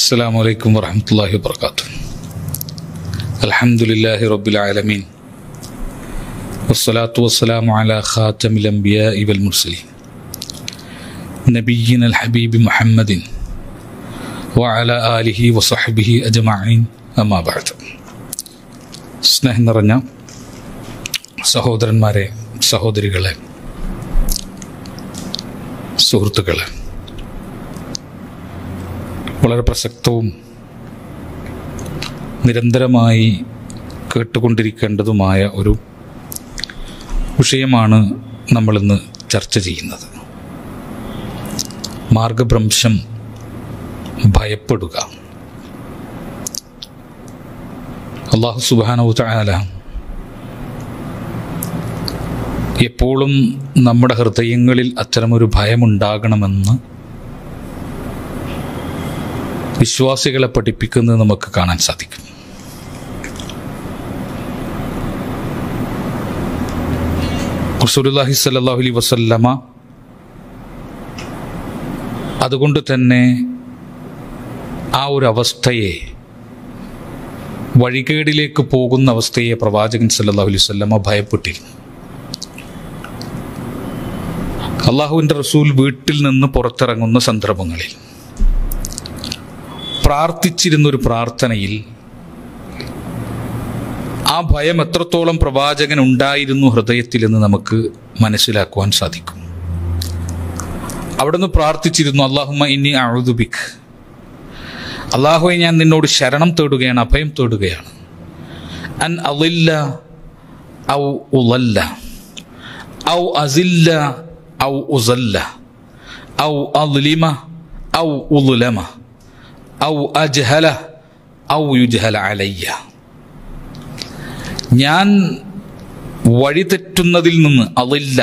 السلام عليكم ورحمة الله وبركاته الحمد لله رب العالمين والصلاة والسلام على خاتم الأنبياء والمرسلين نبينا الحبيب محمد وعلى آله وصحبه أجمعين أما بعد സ്നേഹം നിറഞ്ഞ സഹോദരന്മാരെ സഹോദരികളെ സുഹൃത്തുക്കളെ വളരെ പ്രസക്തവും നിരന്തരമായി കേട്ടുകൊണ്ടിരിക്കേണ്ടതുമായ ഒരു വിഷയമാണ് നമ്മളിന്ന് ചർച്ച ചെയ്യുന്നത് മാർഗഭ്രംശം ഭയപ്പെടുക അള്ളാഹു സുബാനവു ചായാല എപ്പോഴും നമ്മുടെ ഹൃദയങ്ങളിൽ അത്തരമൊരു ഭയമുണ്ടാകണമെന്ന് വിശ്വാസികളെ പഠിപ്പിക്കുന്നത് നമുക്ക് കാണാൻ സാധിക്കും റസൂലുള്ളാഹി സ്വല്ലല്ലാഹു അലൈഹി വസല്ലമ അതുകൊണ്ട് തന്നെ ആ ഒരു അവസ്ഥയെ വഴികേടിലേക്ക് പോകുന്ന അവസ്ഥയെ പ്രവാചകൻ സല്ലല്ലാഹു അലൈഹി വസല്ലമ ഭയപ്പെട്ടിരുന്നു അള്ളാഹുവിൻ്റെ റസൂൽ വീട്ടിൽ നിന്ന് പുറത്തിറങ്ങുന്ന സന്ദർഭങ്ങളിൽ പ്രാർത്ഥിച്ചിരുന്നൊരു പ്രാർത്ഥനയിൽ ആ ഭയം എത്രത്തോളം പ്രവാചകൻ ഉണ്ടായിരുന്നു ഹൃദയത്തിൽ എന്ന് നമുക്ക് മനസ്സിലാക്കുവാൻ സാധിക്കും അവിടുന്ന് പ്രാർത്ഥിച്ചിരുന്നു അള്ളാഹുമ്മ ഇനി അഴുതുബിക് അള്ളാഹുവെ ഞാൻ നിന്നോട് ശരണം തേടുകയാണ് അഭയം തേടുകയാണ് അൻ അലില്ല ഔ ഉലല്ല ഔ അസില്ല ഔ ഉസല്ല ഔ അലിമ ഔ ഉലുലമ ഔ അജ്ഹല ഔ യുജ്ഹല അലയ്യ ഞാൻ വഴിതെറ്റുന്നതിൽ നിന്ന് അതില്ല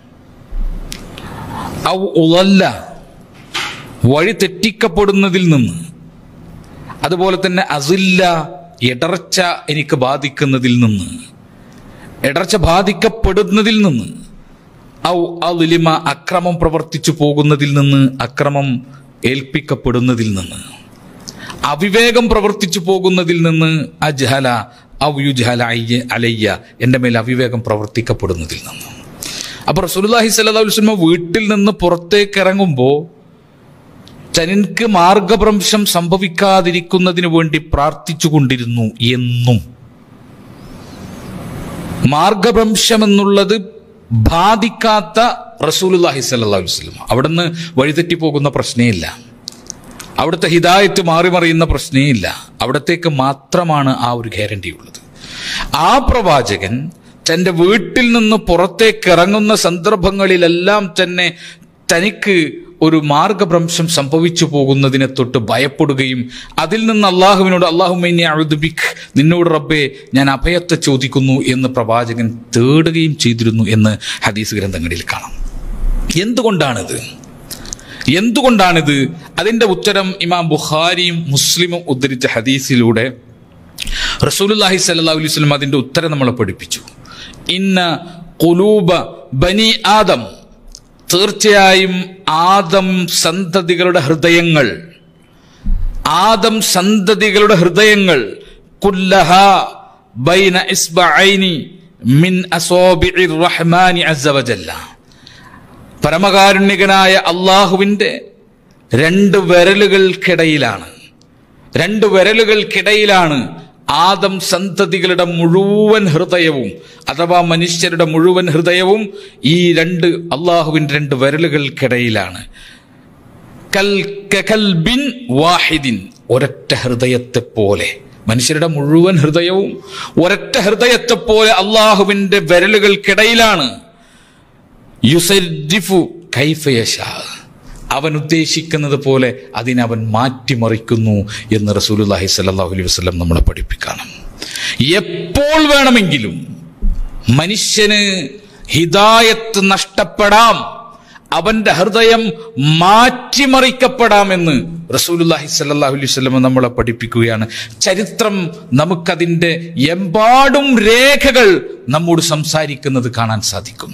ഔ ഉളല്ല വഴി തെറ്റിക്കപ്പെടുന്നതിൽ നിന്ന് അതുപോലെ തന്നെ അസില്ല ഇടർച്ച എനിക്ക് ബാധിക്കുന്നതിൽ നിന്ന് ഇടർച്ച ബാധിക്കപ്പെടുന്നതിൽ നിന്ന് ഔ അലിമ അക്രമം പ്രവർത്തിച്ചു പോകുന്നതിൽ നിന്ന് അക്രമം ഏൽപ്പിക്കപ്പെടുന്നതിൽ നിന്ന് അവിവേകം പ്രവർത്തിച്ചു പോകുന്നതിൽ നിന്ന് അജ്ഹല ഔയുജ്ഹല അയ്യ അലയ്യ എൻ്റെ മേൽ അവിവേകം പ്രവർത്തിക്കപ്പെടുന്നതിൽ നിന്ന് അപ്പൊ റസൂലുല്ലാഹി സ്വല്ലല്ലാഹു അലൈഹി വസല്ലം വീട്ടിൽ നിന്ന് പുറത്തേക്ക് ഇറങ്ങുമ്പോൾ തനിക്ക് മാർഗഭ്രംശം സംഭവിക്കാതിരിക്കുന്നതിന് വേണ്ടി പ്രാർത്ഥിച്ചു കൊണ്ടിരുന്നു എന്നും മാർഗഭ്രംശം എന്നുള്ളത് ബാധിക്കാത്ത റസൂലുല്ലാഹി സ്വല്ലല്ലാഹു അലൈഹി വസല്ലം അവിടുന്ന് വഴിതെറ്റി പോകുന്ന പ്രശ്നമില്ല അവിടുത്തെ ഹിദായത്ത് മാറി മറിയുന്ന പ്രശ്നമില്ല അവിടത്തേക്ക് മാത്രമാണ് ആ ഒരു ഗ്യാരണ്ടി ഉള്ളത് ആ പ്രവാചകൻ തൻ്റെ വീട്ടിൽ നിന്ന് പുറത്തേക്ക് ഇറങ്ങുന്ന സന്ദർഭങ്ങളിലെല്ലാം തന്നെ തനിക്ക് ഒരു മാർഗഭ്രംശം സംഭവിച്ചു പോകുന്നതിനെ തൊട്ട് ഭയപ്പെടുകയും അതിൽ നിന്ന് അള്ളാഹുവിനോട് അള്ളാഹുമൈനെ അഴുതുബിഖ് നിന്നോട് റബ്ബെ ഞാൻ അഭയത്തെ ചോദിക്കുന്നു എന്ന് പ്രവാചകൻ തേടുകയും ചെയ്തിരുന്നു എന്ന് ഹദീസ് ഗ്രന്ഥങ്ങളിൽ കാണാം എന്തുകൊണ്ടാണിത് എന്തുകൊണ്ടാണിത് അതിന്റെ ഉത്തരം ഇമാം ബുഖാരിയും മുസ്ലിമും ഉദ്ധരിച്ച ഹദീസിലൂടെ റസൂലുല്ലാഹി സല്ലല്ലാഹു അലൈഹി വസല്ലം അതിന്റെ ഉത്തരം നമ്മളെ പഠിപ്പിച്ചു ഇന്ന കുലൂബ ബനി ആദം തീർച്ചയായും ആദം സന്തതികളുടെ ഹൃദയങ്ങൾ ആദം സന്തതികളുടെ ഹൃദയങ്ങൾ കുല്ലഹ ബൈന ഇസ്ബഅൈനി മിൻ അസോബിഇർ റഹ്മാനി അസ്സവജല്ല പരമകാരുണ്യകനായ അള്ളാഹുവിൻ്റെ രണ്ട് വിരലുകൾക്കിടയിലാണ് രണ്ട് വിരലുകൾക്കിടയിലാണ് ആദം സന്തതികളുടെ മുഴുവൻ ഹൃദയവും അഥവാ മനുഷ്യരുടെ മുഴുവൻ ഹൃദയവും ഈ രണ്ട് അള്ളാഹുവിൻ്റെ രണ്ട് വിരലുകൾക്കിടയിലാണ് കൽ കൽബിൻ വാഹിദിൻ ഒരൊറ്റ ഹൃദയത്തെ പോലെ മനുഷ്യരുടെ മുഴുവൻ ഹൃദയവും ഒരൊറ്റ ഹൃദയത്തെ പോലെ അള്ളാഹുവിൻ്റെ വിരലുകൾക്കിടയിലാണ് യുസരിഫു കൈഫയശ അവൻ ഉദ്ദേശിക്കുന്നത് പോലെ അതിനവൻ മാറ്റിമറിക്കുന്നു എന്ന് റസൂലുല്ലാഹി സല്ലാഹു അലൈഹി വസ്ലം നമ്മളെ പഠിപ്പിക്കണം എപ്പോൾ വേണമെങ്കിലും മനുഷ്യന് ഹിദായത്ത് നഷ്ടപ്പെടാം അവന്റെ ഹൃദയം മാറ്റിമറിക്കപ്പെടാമെന്ന് റസൂലുല്ലാഹി സല്ലാഹു അലൈഹി വസ്ലം നമ്മളെ പഠിപ്പിക്കുകയാണ് ചരിത്രം നമുക്കതിൻ്റെ എമ്പാടും രേഖകൾ നമ്മോട് സംസാരിക്കുന്നത് കാണാൻ സാധിക്കും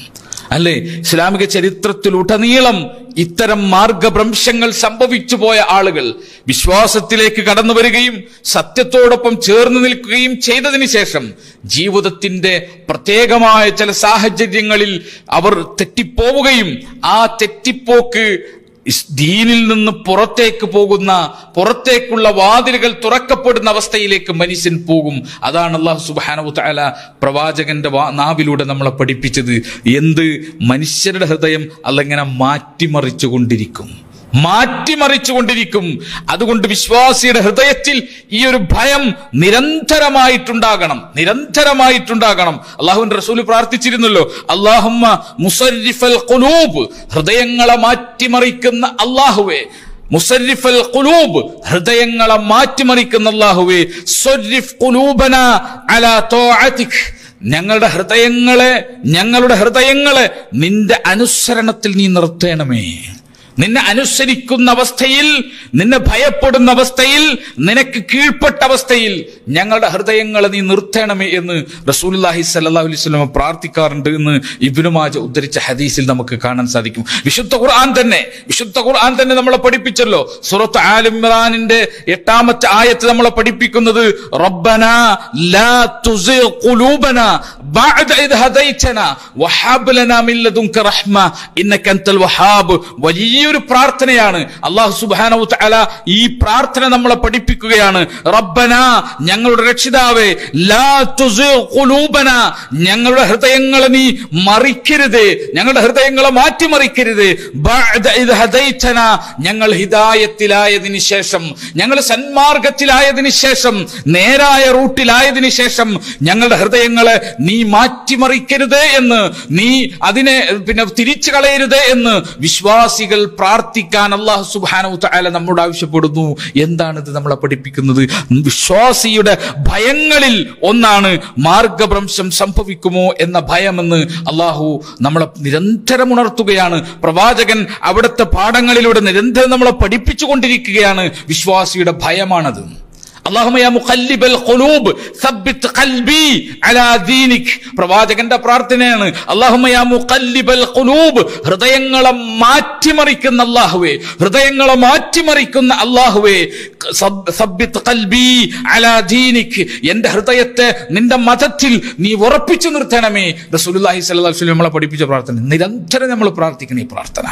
അല്ലേ ഇസ്ലാമിക ചരിത്രത്തിലുടനീളം ഇത്തരം മാർഗഭ്രംശങ്ങൾ സംഭവിച്ചു പോയ ആളുകൾ വിശ്വാസത്തിലേക്ക് കടന്നു വരികയും സത്യത്തോടൊപ്പം ചേർന്ന് നിൽക്കുകയും ചെയ്തതിനു ശേഷം ജീവിതത്തിന്റെ പ്രത്യേകമായ ചില സാഹചര്യങ്ങളിൽ അവർ തെറ്റിപ്പോവുകയും ആ തെറ്റിപ്പോക്ക് ഇസ് ദീനിൽ നിന്ന് പുറത്തേക്ക് പോകുന്ന പുറത്തേക്കുള്ള വാതിലുകൾ തുറക്കപ്പെടുന്ന അവസ്ഥയിലേക്ക് മനുഷ്യൻ പോകും അതാണ് അള്ളാഹു സുബാനു തആല പ്രവാചകന്റെ വാ- നാവിലൂടെ നമ്മളെ പഠിപ്പിച്ചത് എന്ത് മനുഷ്യരുടെ ഹൃദയം അല്ലങ്ങനെ മാറ്റിമറിച്ചു കൊണ്ടിരിക്കും മാറ്റിമറിച്ചു കൊണ്ടിരിക്കും അതുകൊണ്ട് വിശ്വാസിയുടെ ഹൃദയത്തിൽ ഈ ഒരു ഭയം നിരന്തരമായിട്ടുണ്ടാകണം നിരന്തരമായിട്ടുണ്ടാകണം അള്ളാഹുവിന്റെ റസൂല് പ്രാർത്ഥിച്ചിരുന്നല്ലോ അള്ളാഹുമ്മ മുസരിഫൽ ഖുലൂബ് ഹൃദയങ്ങളെ മാറ്റിമറിക്കുന്ന അള്ളാഹുവേ മുസരിഫൽ ഖുലൂബ് ഹൃദയങ്ങളെ മാറ്റിമറിക്കുന്ന അള്ളാഹുവേ സ്വരിഫ് ഖുലൂബന അലാ തോഅതിക് ഞങ്ങളുടെ ഹൃദയങ്ങളെ ഞങ്ങളുടെ ഹൃദയങ്ങളെ നിന്റെ അനുസരണത്തിൽ നീ നിർത്തേണമേ നിന്നെ അനുസരിക്കുന്ന അവസ്ഥയിൽ നിന്നെ ഭയപ്പെടുന്ന അവസ്ഥയിൽ നിനക്ക് കീഴ്പ്പെട്ട അവസ്ഥയിൽ ഞങ്ങളുടെ ഹൃദയങ്ങളെ നീ നിർത്തണമേ എന്ന് റസൂലുള്ളാഹി സല്ലല്ലാഹു അലൈഹി വസല്ലം പ്രാർത്ഥിക്കാറുണ്ട് എന്ന് ഇബ്നു മാജ ഉദ്ധരിച്ച ഹദീസിൽ നമുക്ക് കാണാൻ സാധിക്കും വിശുദ്ധ ഖുർആൻ തന്നെ വിശുദ്ധ ഖുർആൻ തന്നെ നമ്മളെ പഠിപ്പിച്ചല്ലോ സൂറത്ത് ആൽ ഇമ്രാനിന്റെ എട്ടാമത്തെ ആയത്ത് നമ്മളെ പഠിപ്പിക്കുന്നത് റബ്ബന ലാ തുസിഗ് ഖുലൂബന ബഅദ ഇദ് ഹദൈതന വഹബ് ലനാ മിൻ ലദുൻക റഹ്മ ഇന്നക അൻതൽ വഹാബ് വലിയൊരു പ്രാർത്ഥനയാണ് അല്ലാഹു സുബ്ഹാനഹു തആല ഈ പ്രാർത്ഥന നമ്മളെ പഠിപ്പിക്കുകയാണ് റബ്ബന ഞങ്ങളുടെ രക്ഷിതാവേ ലാ തുസിഗ് ഖുലൂബന ഞങ്ങളുടെ ഹൃദയങ്ങളെ നീ മറിക്കരുത് ഞങ്ങളുടെ ഹൃദയങ്ങളെ മാറ്റിമറിക്കരുത് ബഅദ ഇദ് ഹദൈതന ഞങ്ങൾ ഹിദായത്തിലായതിനു ശേഷം ഞങ്ങൾ സന്മാർഗത്തിലായതിനു ശേഷം നേരായ റൂട്ടിലായതിനു ശേഷം ഞങ്ങളുടെ ഹൃദയങ്ങളെ നീ മാറ്റിമറിക്കരുത് എന്ന് നീ അതിനെ പിന്നെ തിരിച്ചു കളയരുത് എന്ന് വിശ്വാസികൾ പ്രാർത്ഥിക്കാൻ അള്ളാഹു സുബാനു തആല നമ്മോട് ആവശ്യപ്പെടുന്നു എന്താണിത് നമ്മളെ പഠിപ്പിക്കുന്നത് വിശ്വാസിയുടെ ഭയങ്ങളിൽ ഒന്നാണ് മാർഗഭ്രംശം സംഭവിക്കുമോ എന്ന ഭയമെന്ന് അള്ളാഹു നമ്മളെ നിരന്തരം ഉണർത്തുകയാണ് പ്രവാചകൻ അവിടുത്തെ പാഠങ്ങളിലൂടെ നിരന്തരം നമ്മളെ പഠിപ്പിച്ചുകൊണ്ടിരിക്കുകയാണ് വിശ്വാസിയുടെ ഭയമാണത് اللهم يا مقلب القلوب ثبت قلبي على دينك പ്രവാചകന്റെ പ്രാർത്ഥനയാണ് اللهم يا مقلب القلوب ഹൃദയങ്ങളെ മാറ്റിമറിക്കുന്ന അല്ലാഹുവേ ഹൃദയങ്ങളെ മാറ്റിമറിക്കുന്ന അല്ലാഹുവേ സബ്- സബ്ബിത്ത് ഖൽബി അലാ ദീനിക് എന്റെ ഹൃദയത്തെ നിന്റെ മതത്തിൽ നീ ഉറപ്പിച്ചു നിർത്തണമേ റസൂലുള്ളാഹി സ്വല്ലല്ലാഹു അലൈഹി വസല്ലം നമ്മളെ പഠിപ്പിച്ച പ്രാർത്ഥന നിരന്തരം നമ്മൾ പ്രാർത്ഥിക്കണം ഈ പ്രാർത്ഥന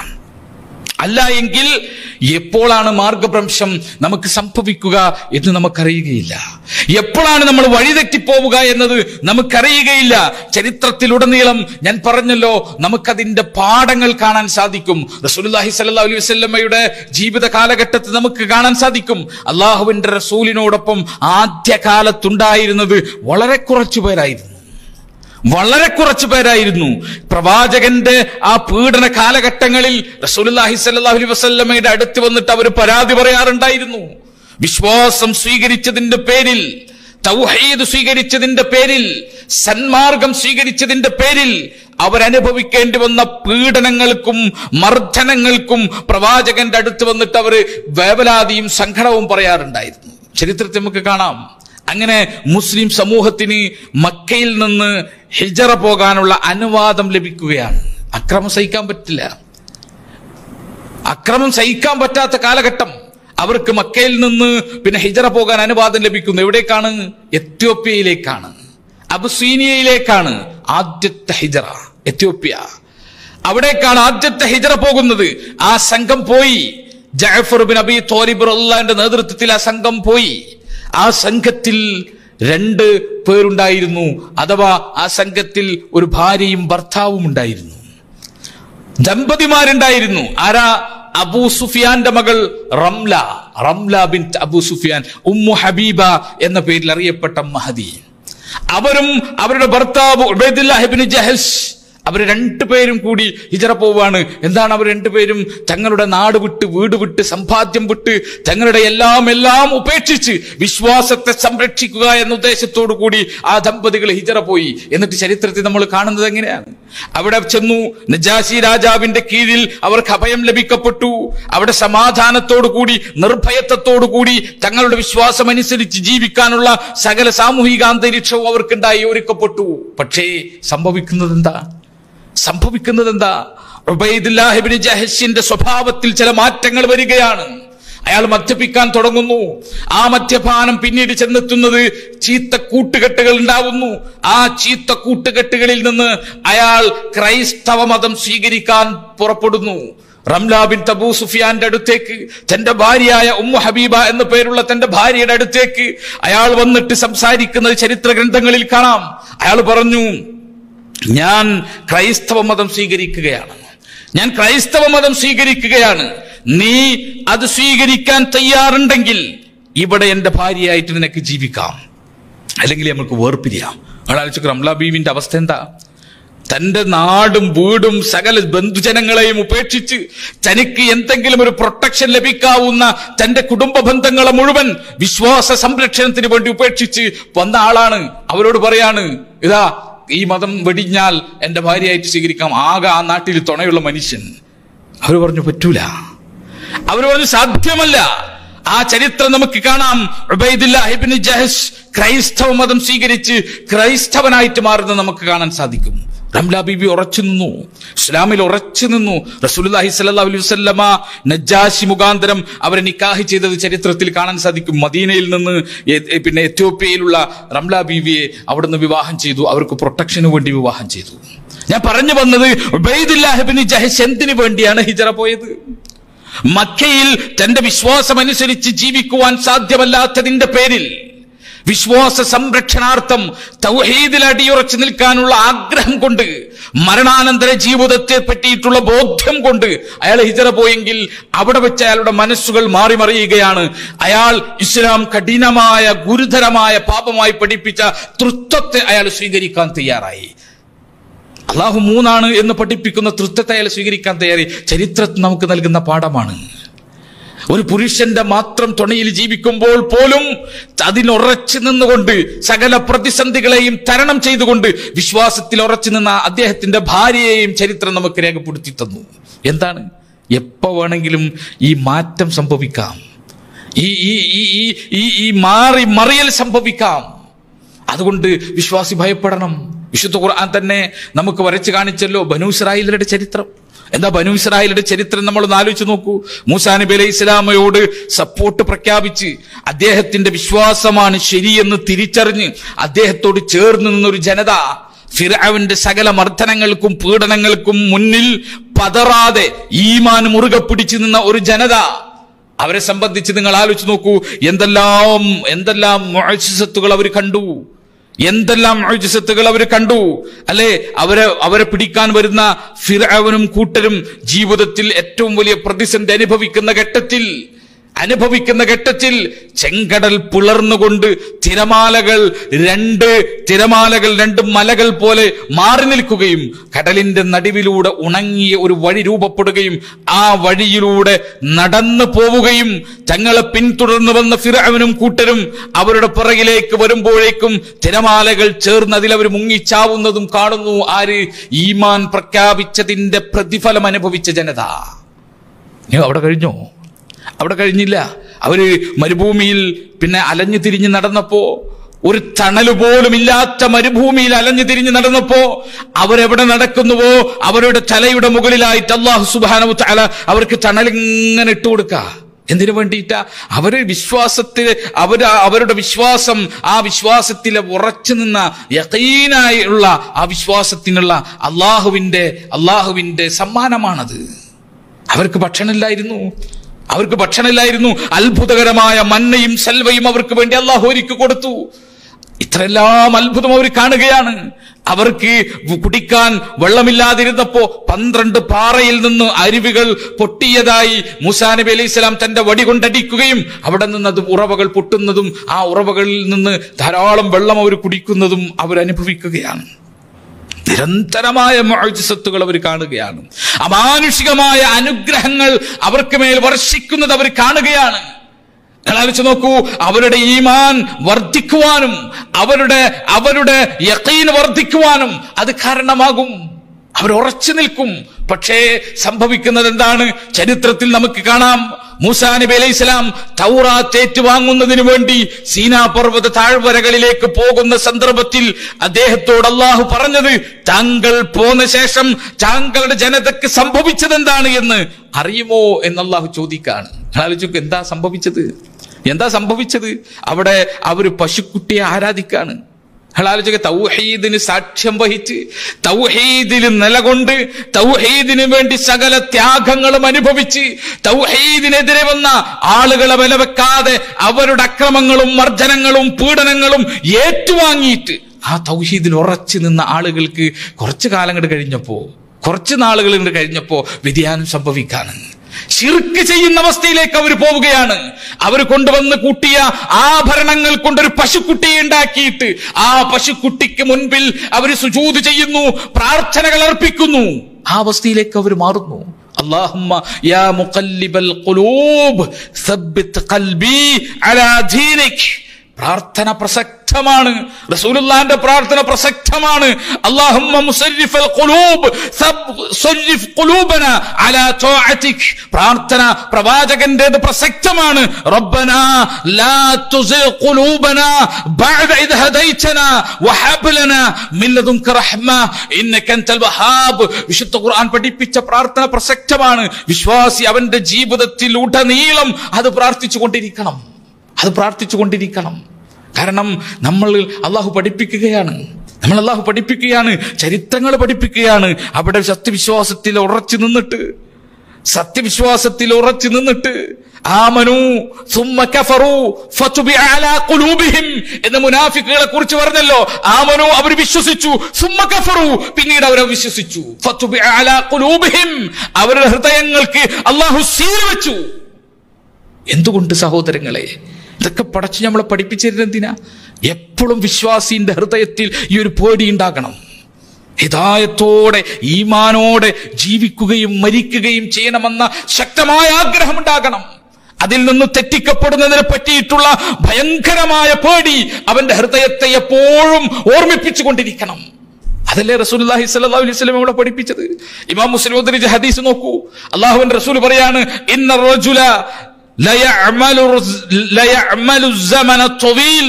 അല്ല എങ്കിൽ എപ്പോഴാണ് മാർഗഭ്രംശം നമുക്ക് സംഭവിക്കുക എന്ന് നമുക്കറിയുകയില്ല എപ്പോഴാണ് നമ്മൾ വഴിതെറ്റിപ്പോവുക എന്നത് നമുക്കറിയുകയില്ല ചരിത്രത്തിലുടനീളം ഞാൻ പറഞ്ഞല്ലോ നമുക്കതിന്റെ പാഠങ്ങൾ കാണാൻ സാധിക്കും റസൂലുള്ളാഹി സ്വല്ലല്ലാഹു അലൈഹി വസല്ലമയുടെ ജീവിത കാലഘട്ടത്തിൽ നമുക്ക് കാണാൻ സാധിക്കും അള്ളാഹുവിന്റെ റസൂലിനോടൊപ്പം ആദ്യകാലത്തുണ്ടായിരുന്നത് വളരെ കുറച്ചു പേരായിരുന്നു വളരെ കുറച്ചു പേരായിരുന്നു പ്രവാചകന്റെ ആ പീഡന കാലഘട്ടങ്ങളിൽ റസൂലുള്ളാഹി സ്വല്ലല്ലാഹു അലൈഹി വസല്ലമയുടെ അടുത്ത് വന്നിട്ട് അവർ പരാതി പറയാറുണ്ടായിരുന്നു വിശ്വാസം സ്വീകരിച്ചതിന്റെ പേരിൽ തൗഹീദ് സ്വീകരിച്ചതിന്റെ പേരിൽ സന്മാർഗം സ്വീകരിച്ചതിന്റെ പേരിൽ അവരനുഭവിക്കേണ്ടി വന്ന പീഡനങ്ങൾക്കും മർദ്ദനങ്ങൾക്കും പ്രവാചകന്റെ അടുത്ത് വന്നിട്ട് അവർ വേവലാതിയും സങ്കടവും പറയാറുണ്ടായിരുന്നു ചരിത്രത്തിൽ നമുക്ക് കാണാം അങ്ങനെ മുസ്ലിം സമൂഹത്തിന് മക്കയിൽ നിന്ന് ഹിജറ പോകാനുള്ള അനുവാദം ലഭിക്കുകയാണ് അക്രമം സഹിക്കാൻ പറ്റില്ല അക്രമം സഹിക്കാൻ പറ്റാത്ത കാലഘട്ടം അവർക്ക് മക്കയിൽ നിന്ന് പിന്നെ ഹിജറ പോകാൻ അനുവാദം ലഭിക്കുന്നു എവിടേക്കാണ് എത്യോപ്യയിലേക്കാണ് അബുസീനിയയിലേക്കാണ് ആദ്യത്തെ ഹിജറ എത്യോപ്യ അവിടേക്കാണ് ആദ്യത്തെ ഹിജറ പോകുന്നത് ആ സംഘം പോയി ജഅഫർ ബിൻ അബി തോലിബ് അള്ളാന്റെ നേതൃത്വത്തിൽ ആ സംഘം പോയി ആ സംഘത്തിൽ രണ്ട് പേരുണ്ടായിരുന്നു അഥവാ ആ സംഘത്തിൽ ഒരു ഭാര്യയും ഭർത്താവും ഉണ്ടായിരുന്നു ദമ്പതിമാരുണ്ടായിരുന്നു ആരാ അബൂ സുഫിയാന്റെ മകൾ Ramla Ramla bin Abu Sufyan Umm Habiba എന്ന പേരിൽ അറിയപ്പെട്ട മഹദി അവരും അവരുടെ ഭർത്താവ് ഉബൈദുല്ലാഹിബിൻ ജഹസ് അവർ രണ്ടുപേരും കൂടി ഹിജറ പോവാണ് എന്താണ് അവർ രണ്ടുപേരും തങ്ങളുടെ നാട് വിട്ട് വീട് വിട്ട് സമ്പാദ്യം വിട്ട് തങ്ങളുടെ എല്ലാം എല്ലാം ഉപേക്ഷിച്ച് വിശ്വാസത്തെ സംരക്ഷിക്കുക എന്ന ഉദ്ദേശത്തോടു കൂടി ആ ദമ്പതികൾ ഹിജറ പോയി എന്നിട്ട് ചരിത്രത്തിൽ നമ്മൾ കാണുന്നത് എങ്ങനെയാണ് അവിടെ ചെന്നു നജാശി രാജാവിന്റെ കീഴിൽ അവർക്ക് അഭയം ലഭിക്കപ്പെട്ടു അവിടെ സമാധാനത്തോടു കൂടി നിർഭയത്വത്തോടു കൂടി തങ്ങളുടെ വിശ്വാസം അനുസരിച്ച് ജീവിക്കാനുള്ള സകല സാമൂഹിക അന്തരീക്ഷവും അവർക്കുണ്ടായി ഒരുക്കപ്പെട്ടു പക്ഷേ സംഭവിക്കുന്നത് എന്താ സംഭവിക്കുന്നത് എന്താ ഉബൈദുല്ലാഹിബിന് ജഹഷിന്റെ സ്വഭാവത്തിൽ ചില മാറ്റങ്ങൾ വരികയാണ് അയാൾ മദ്യപിക്കാൻ തുടങ്ങുന്നു ആ മദ്യപാനം പിന്നീട് ചെന്നെത്തുന്നത് ചീത്ത കൂട്ടുകെട്ടുകൾ ഉണ്ടാവുന്നു ആ ചീത്ത കൂട്ടുകെട്ടുകളിൽ നിന്ന് അയാൾ ക്രൈസ്തവ മതം സ്വീകരിക്കാൻ പുറപ്പെടുന്നു റംല ബിൻ തബൂ സുഫിയാന്റെ അടുത്തേക്ക് തന്റെ ഭാര്യയായ ഉമ്മു ഹബീബ എന്ന പേരുള്ള തന്റെ ഭാര്യയുടെ അടുത്തേക്ക് അയാൾ വന്നിട്ട് സംസാരിക്കുന്നത് ചരിത്ര ഗ്രന്ഥങ്ങളിൽ കാണാം അയാൾ പറഞ്ഞു ഞാൻ ക്രൈസ്തവ മതം സ്വീകരിക്കുകയാണ് ഞാൻ ക്രൈസ്തവ മതം സ്വീകരിക്കുകയാണ് നീ അത് സ്വീകരിക്കാൻ തയ്യാറുണ്ടെങ്കിൽ ഇവിടെ എന്റെ ഭാര്യയായിട്ട് നിനക്ക് ജീവിക്കാം അല്ലെങ്കിൽ നമുക്ക് വേർപിരിയാം ആളാലോചിച്ചു റംല ബീവിന്റെ അവസ്ഥ എന്താ തന്റെ നാടും വീടും സകല ബന്ധുജനങ്ങളെയും ഉപേക്ഷിച്ച് തനിക്ക് എന്തെങ്കിലും ഒരു പ്രൊട്ടക്ഷൻ ലഭിക്കാവുന്ന തന്റെ കുടുംബ ബന്ധങ്ങളെ മുഴുവൻ വിശ്വാസ സംരക്ഷണത്തിന് വേണ്ടി ഉപേക്ഷിച്ച് വന്ന ആളാണ് അവരോട് പറയാണ് ഇതാ ഈ മതം വെടിഞ്ഞാൽ എന്റെ ഭാര്യയായിട്ട് സ്വീകരിക്കാം ആകെ ആ നാട്ടിൽ തുണയുള്ള മനുഷ്യൻ അവർ പറഞ്ഞു പറ്റൂല അവർ പറഞ്ഞു സാധ്യമല്ല ആ ചരിത്രം നമുക്ക് കാണാം ഉബൈദുല്ലാഹിബിന് ജഹഷ് ക്രൈസ്തവ മതം സ്വീകരിച്ച് ക്രൈസ്തവനായിട്ട് മാറുന്നത് നമുക്ക് കാണാൻ സാധിക്കും റംല ബീബി ഉറച്ചു നിന്നു ഇസ്ലാമിൽ ഉറച്ചു നിന്നു റസൂലുള്ളാഹി സ്വല്ലല്ലാഹു അലൈഹി വസല്ലമ നജ്ജാശി മുഖാന്തരം അവരെ നിക്കാഹ് ചെയ്തത് ചരിത്രത്തിൽ കാണാൻ സാധിക്കും മദീനയിൽ നിന്ന് എ- എ- പിന്നെ എത്യോപ്യയിലുള്ള റംല ബീവിയെ അവിടുന്ന് വിവാഹം ചെയ്തു അവർക്ക് പ്രൊട്ടക്ഷന് വേണ്ടി വിവാഹം ചെയ്തു ഞാൻ പറഞ്ഞു വന്നത് ഉബൈദുല്ലാഹിബിന് ജഹഷ് എന്തിനു വേണ്ടിയാണ് ഹിജറ പോയത് മക്കയിൽ തന്റെ വിശ്വാസമനുസരിച്ച് ജീവിക്കുവാൻ സാധ്യമല്ലാത്തതിന്റെ പേരിൽ വിശ്വാസ സംരക്ഷണാർത്ഥം തൗഹീദിൽ അടിയുറച്ചു നിൽക്കാനുള്ള ആഗ്രഹം കൊണ്ട് മരണാനന്തര ജീവിതത്തെ പറ്റിയിട്ടുള്ള ബോധ്യം കൊണ്ട് അയാൾ ഹിജറ പോയെങ്കിൽ അവിടെ വെച്ച് അയാളുടെ മനസ്സുകൾ മാറി മറിയുകയാണ് അയാൾ ഇസ്ലാം കഠിനമായ ഗുരുതരമായ പാപമായി പഠിപ്പിച്ച തൃത്വത്തെ അയാൾ സ്വീകരിക്കാൻ തയ്യാറായി അള്ളാഹു മൂന്നാണ് എന്ന് പഠിപ്പിക്കുന്ന തൃത്വത്തെ അയാൾ സ്വീകരിക്കാൻ തയ്യാറി ചരിത്രം നമുക്ക് നൽകുന്ന പാഠമാണ് ഒരു പുരുഷന്റെ മാത്രം തുണയിൽ ജീവിക്കുമ്പോൾ പോലും അതിനുറച്ചു നിന്നുകൊണ്ട് സകല പ്രതിസന്ധികളെയും തരണം ചെയ്തുകൊണ്ട് വിശ്വാസത്തിൽ ഉറച്ചു നിന്ന അദ്ദേഹത്തിന്റെ ഭാര്യയെയും ചരിത്രം നമുക്ക് രേഖപ്പെടുത്തി തന്നു എന്താണ് എപ്പോ വേണമെങ്കിലും ഈ മാറ്റം സംഭവിക്കാം ഈ ഈ ഈ ഈ- ഈ ഈ മാറി മറിയൽ സംഭവിക്കാം അതുകൊണ്ട് വിശ്വാസി ഭയപ്പെടണം വിശുദ്ധ ഖുർആൻ തന്നെ നമുക്ക് വരച്ചു കാണിച്ചല്ലോ ബനു ഇസ്രായേലരുടെ ചരിത്രം എന്താ ബനു ഇസ്രായേലരുടെ ചരിത്രം നമ്മൾ ഒന്ന് ആലോചിച്ച് നോക്കൂ മൂസാ നബി അലൈഹി ഇസ്ലാമയോട് സപ്പോർട്ട് പ്രഖ്യാപിച്ച് അദ്ദേഹത്തിന്റെ വിശ്വാസമാണ് ശരിയെന്ന് തിരിച്ചറിഞ്ഞ് അദ്ദേഹത്തോട് ചേർന്ന് നിന്നൊരു ജനത ഫിറാവിന്റെ സകല മർദ്ദനങ്ങൾക്കും പീഡനങ്ങൾക്കും മുന്നിൽ പതറാതെ ഈമാൻ മുറുകെ പിടിച്ചു നിന്ന ഒരു ജനത അവരെ സംബന്ധിച്ച് നിങ്ങൾ ആലോചിച്ച് നോക്കൂ എന്തെല്ലാം എന്തെല്ലാം മുഅ്ജിസത്തുകൾ അവർ കണ്ടു എന്തെല്ലാം മുഅ്ജിസത്തുകൾ അവർ കണ്ടു അല്ലെ അവരെ അവരെ പിടിക്കാൻ വരുന്ന ഫിറഅവനും കൂട്ടരും ജീവിതത്തിൽ ഏറ്റവും വലിയ പ്രതിസന്ധി അനുഭവിക്കുന്ന ഘട്ടത്തിൽ അനുഭവിക്കുന്ന ഘട്ടത്തിൽ ചെങ്കടൽ പിളർന്നുകൊണ്ട് തിരമാലകൾ രണ്ട് തിരമാലകൾ രണ്ട് മലകൾ പോലെ മാറി നിൽക്കുകയും കടലിന്റെ നടുവിലൂടെ ഉണങ്ങിയ ഒരു വഴി രൂപപ്പെടുകയും ആ വഴിയിലൂടെ നടന്നു പോവുകയും തങ്ങളെ പിന്തുടർന്നു വന്ന ഫിറഅവനും കൂട്ടരും അവരുടെ പുറകിലേക്ക് വരുമ്പോഴേക്കും തിരമാലകൾ ചേർന്ന് അതിൽ അവർ മുങ്ങിച്ചാവുന്നതും കാണുന്നു ആര് ഈമാൻ പ്രഖ്യാപിച്ചതിന്റെ പ്രതിഫലം അനുഭവിച്ച ജനത നീ അവിടെ കഴിഞ്ഞോ അവിടെ കഴിഞ്ഞില്ല അവര് മരുഭൂമിയിൽ പിന്നെ അലഞ്ഞു തിരിഞ്ഞ് നടന്നപ്പോ ഒരു തണല് പോലും ഇല്ലാത്ത മരുഭൂമിയിൽ അലഞ്ഞു തിരിഞ്ഞ് നടന്നപ്പോ അവരെവിടെ നടക്കുന്നുവോ അവരുടെ തലയുടെ മുകളിലായിട്ട് അള്ളാഹു സുബാനു തല അവർക്ക് തണലിങ്ങനെ ഇട്ടു കൊടുക്ക എന്തിനു വേണ്ടിയിട്ടാ അവര് വിശ്വാസത്തിൽ അവര് അവരുടെ വിശ്വാസം ആ വിശ്വാസത്തിൽ ഉറച്ചു നിന്ന യക്കീനായുള്ള ആ വിശ്വാസത്തിനുള്ള അള്ളാഹുവിന്റെ അള്ളാഹുവിന്റെ സമ്മാനമാണത് അവർക്ക് ഭക്ഷണമില്ലായിരുന്നു അവർക്ക് ഭക്ഷണമില്ലായിരുന്നു അത്ഭുതകരമായ മന്നയും സെൽവയും അവർക്ക് വേണ്ടി അള്ളാഹു ഒരുക്കി കൊടുത്തു ഇത്രയെല്ലാം അത്ഭുതം അവർ കാണുകയാണ് അവർക്ക് കുടിക്കാൻ വെള്ളമില്ലാതിരുന്നപ്പോ പന്ത്രണ്ട് പാറയിൽ നിന്ന് അരുവികൾ പൊട്ടിയതായി മൂസാ നബി അലൈഹി സ്വലാം തന്റെ വടി കൊണ്ടടിക്കുകയും അവിടെ നിന്ന് അത് ഉറവകൾ പൊട്ടുന്നതും ആ ഉറവകളിൽ നിന്ന് ധാരാളം വെള്ളം അവർ കുടിക്കുന്നതും അവർ അനുഭവിക്കുകയാണ് നിരന്തരമായ മുഅ്ജിസത്തുകൾ അവർ കാണുകയാണ് അമാനുഷികമായ അനുഗ്രഹങ്ങൾ അവർക്ക് മേൽ വർഷിക്കുന്നത് അവർ കാണുകയാണ് നിങ്ങൾ ആലോചിച്ച് നോക്കൂ അവരുടെ ഈമാൻ വർദ്ധിക്കുവാനും അവരുടെ അവരുടെ യക്കീൻ വർദ്ധിക്കുവാനും അത് കാരണമാകും അവർ ഉറച്ചു നിൽക്കും പക്ഷേ സംഭവിക്കുന്നത് എന്താണ് ചരിത്രത്തിൽ നമുക്ക് കാണാം മൂസാ നബി അലൈഹി സ്വലാം തൗറാത്ത് ഏറ്റുവാങ്ങുന്നതിന് വേണ്ടി സീനാ പർവ്വത താഴ്വരകളിലേക്ക് പോകുന്ന സന്ദർഭത്തിൽ അദ്ദേഹത്തോട് അള്ളാഹു പറഞ്ഞത് താങ്കൾ പോന്ന ശേഷം താങ്കളുടെ ജനതയ്ക്ക് സംഭവിച്ചത് എന്താണ് എന്ന് അറിയുമോ എന്ന് അള്ളാഹു ചോദിക്കാണ് ആലോചിക്കും എന്താ സംഭവിച്ചത് എന്താ സംഭവിച്ചത് അവിടെ അവര് പശുക്കുട്ടിയെ ആരാധിക്കാണ് ആലോചിക്ക തൗഹീദിന് സാക്ഷ്യം വഹിച്ച് തൗഹീദിൽ നിലകൊണ്ട് തൗഹീദിന് വേണ്ടി സകല ത്യാഗങ്ങളും അനുഭവിച്ച് തൗഹീദിനെതിരെ വന്ന ആളുകളെ വിലവെക്കാതെ അവരുടെ അക്രമങ്ങളും മർദ്ദനങ്ങളും പീഡനങ്ങളും ഏറ്റുവാങ്ങിയിട്ട് ആ തൗഹീദിൽ ഉറച്ചു നിന്ന ആളുകൾക്ക് കുറച്ചു കാലം കണ്ട് കഴിഞ്ഞപ്പോ കുറച്ച് നാളുകൾ കണ്ട് കഴിഞ്ഞപ്പോ വ്യതിയാനം സംഭവിക്കാണ് ശിർക്ക് ചെയ്യുന്ന അവസ്ഥയിലേക്ക് അവർ പോവുകയാണ് അവർ കൊണ്ടുവന്ന് കൂട്ടിയ ആഭരണങ്ങൾ കൊണ്ടൊരു പശുക്കുട്ടിയെ ഉണ്ടാക്കിയിട്ട് ആ പശുക്കുട്ടിക്ക് മുൻപിൽ അവർ സുജൂത് ചെയ്യുന്നു പ്രാർത്ഥനകൾ അർപ്പിക്കുന്നു ആ അവസ്ഥയിലേക്ക് അവർ മാറുന്നു اللهم يا مقلب القلوب ثبت قلبي على دينك പ്രാർത്ഥന പ്രസക്തമാണ് റസൂലുള്ളാന്റെ പ്രാർത്ഥന പ്രസക്തമാണ് അല്ലാഹുമ്മ മുസരിഫൽ ഖുലൂബ് സരിഫ് ഖുലൂബന അലാ തൗഅതിക് പ്രാർത്ഥന പ്രവാചകന്റേത് പ്രസക്തമാണ് റബ്ബന ലാ തുസിഗ് ഖുലൂബന ബഅദ ഇദ് ഹദൈതന വഹബ് ലനാ മിൻ ലദുൻക റഹ്മ ഇന്നക അൻതൽ വഹാബ് വിശുദ്ധ ഖുർആൻ പഠിപ്പിച്ച പ്രാർത്ഥന പ്രസക്തമാണ് വിശ്വാസി അവന്റെ ജീവിതത്തിൽ ഉടനീളം അത് പ്രാർത്ഥിച്ചു കൊണ്ടിരിക്കണം അത് പ്രാർത്ഥിച്ചു കൊണ്ടിരിക്കണം കാരണം നമ്മൾ അള്ളാഹു പഠിപ്പിക്കുകയാണ് നമ്മൾ അള്ളാഹു പഠിപ്പിക്കുകയാണ് ചരിത്രങ്ങൾ പഠിപ്പിക്കുകയാണ് അവിടെ സത്യവിശ്വാസത്തിൽ ഉറച്ചു നിന്നിട്ട് സത്യവിശ്വാസത്തിൽ ഉറച്ചു നിന്നിട്ട് ആമനു സുമ്മ കഫറു ഫതുബിഅ അലാ ഖുലൂബിഹിം എന്ന് മുനാഫിക്കുകളെ കുറിച്ച് പറഞ്ഞല്ലോ ആമനു അവർ വിശ്വസിച്ചു സുമ്മ കഫറു പിന്നീട് അവർ വിശ്വസിച്ചു ഫതുബിഅ അലാ ഖുലൂബിഹിം അവരുടെ ഹൃദയങ്ങൾക്ക് അള്ളാഹു സീൽ വെച്ചു എന്തുകൊണ്ട് സഹോദരങ്ങളെ ഇതൊക്കെ പടച്ച് നമ്മളെ പഠിപ്പിച്ചിരുന്ന എന്തിനാ എപ്പോഴും വിശ്വാസിന്റെ ഹൃദയത്തിൽ ഈ ഒരു പേടി ഉണ്ടാകണം ഹിതായത്തോടെ ഈമാനോടെ ജീവിക്കുകയും മരിക്കുകയും ചെയ്യണമെന്ന ശക്തമായ ആഗ്രഹം ഉണ്ടാകണം അതിൽ നിന്ന് തെറ്റിക്കപ്പെടുന്നതിനെ പറ്റിയിട്ടുള്ള ഭയങ്കരമായ പേടി അവന്റെ ഹൃദയത്തെ എപ്പോഴും ഓർമ്മിപ്പിച്ചു കൊണ്ടിരിക്കണം അതല്ലേ റസൂലുള്ളാഹി സ്വല്ലല്ലാഹു അലൈഹി വസല്ലം ഇവിടെ പഠിപ്പിച്ചത് ഇമാം മുസ്ലിം ഉദ്ധരിച്ച ഹദീസ് നോക്കൂ അള്ളാഹുവിന്റെ റസൂൽ പറയാണ് ഇന്ന റജുല ലയഅമലു ലയഅമലു الزمن الطويل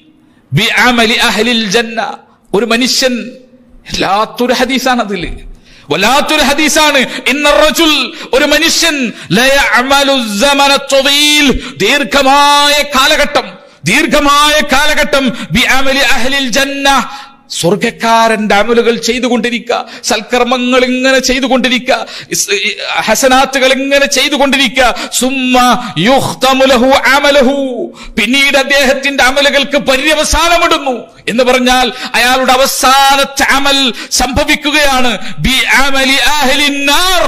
بعمل اهل الجنه ഒരു മനുഷ്യൻ വല്ലാത്തൊരു ഹദീസാണ് അതിൽ വല്ലാത്തൊരു ഹദീസാണ് ഇന്ന റജുൽ ഒരു മനുഷ്യൻ ലയഅമലു الزمن الطويل ദീർഘമായ കാലഘട്ടം ദീർഘമായ കാലഘട്ടം ബിഅമലി അഹ്ലിൽ ജന്ന സ്വർഗക്കാരന്റെ അമലുകൾ ചെയ്തുകൊണ്ടിരിക്കുക സൽക്കർമ്മങ്ങൾ ഇങ്ങനെ ചെയ്തുകൊണ്ടിരിക്കുക ഇസ്- ഈ ഹസനാത്തുകൾ ഇങ്ങനെ ചെയ്തുകൊണ്ടിരിക്കുക സുമ്മ യുഖ്തമു ലഹു അമലഹു പിന്നീട് അദ്ദേഹത്തിന്റെ അമലുകൾക്ക് പര്യവസാനമിടുന്നു എന്ന് പറഞ്ഞാൽ അയാളുടെ അവസാനത്തെ അമൽ സംഭവിക്കുകയാണ് ബി അമലി അഹ്ലിൻ നാർ